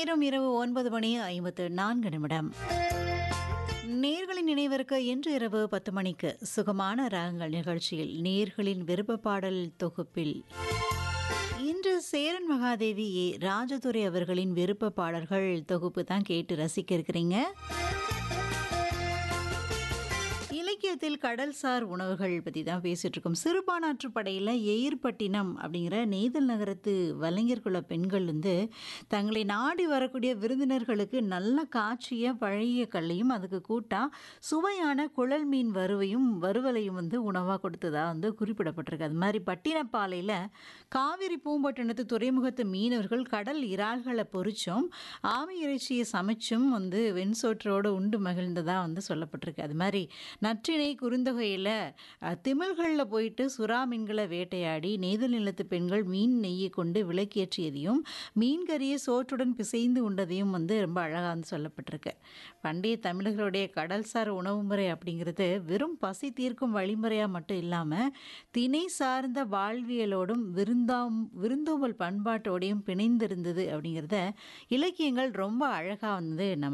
நேரம் இரவு ஒன்பது மணி ஐம்பத்து நான்கு நிமிடம் நேர்களின் நினைவிற்கு இன்று இரவு பத்து மணிக்கு சுகமான ராகங்கள் நிகழ்ச்சியில் நேர்களின் விருப்ப பாடல் தொகுப்பில் இன்று சேரன் மகாதேவி ஏ ராஜதுரை அவர்களின் விருப்ப பாடல்கள் தொகுப்பு தான் கேட்டு ரசிக்க இருக்கிறீங்க இலக்கியத்தில் கடல்சார் உணவுகள் பற்றி தான் பேசிட்டு இருக்கோம் சிறுபானாற்று படையில் எயிர்பட்டினம் அப்படிங்கிற நெய்தல் நகரத்து வலைஞர்குல பெண்கள் வந்து தங்களை நாடி வரக்கூடிய விருந்தினர்களுக்கு நல்ல காய்ச்சிய பழைய கல்லையும் அதுக்கு கூட்டா சுவையான குழல் மீன் வறுவையும் வறுவலையும் வந்து உணவாக கொடுத்ததா வந்து குறிப்பிடப்பட்டிருக்கு அது மாதிரி பட்டினப்பாலையில் காவிரி பூம்பட்டினத்து துறைமுகத்து மீனவர்கள் கடல் இறால்களை பொரிச்சும் ஆமை இறைச்சியை சமைச்சும் வந்து வெண்சோற்றோடு உண்டு மகிழ்ந்ததா வந்து சொல்லப்பட்டிருக்கு அது மாதிரி நற்றிணை குறுந்தொகையில் திமிழ்களில் போயிட்டு சுறா மீன்களை வேட்டையாடி நெய்தல் நிலத்து பெண்கள் மீன் நெய்யை கொண்டு விளக்கேற்றியதையும் மீன் கறியை சோற்றுடன் பிசைந்து உண்டதையும் வந்து ரொம்ப அழகாக வந்து சொல்லப்பட்டிருக்கு பண்டைய தமிழர்களுடைய கடல்சார் உணவு முறை அப்படிங்கிறது வெறும் பசி தீர்க்கும் வழிமுறையாக மட்டும் இல்லாமல் திணை சார்ந்த வாழ்வியலோடும் விருந்தாம் விருந்தோம்பல் பண்பாட்டோடையும் பிணைந்திருந்தது அப்படிங்கிறத இலக்கியங்கள் ரொம்ப அழகாக வந்து நம்ம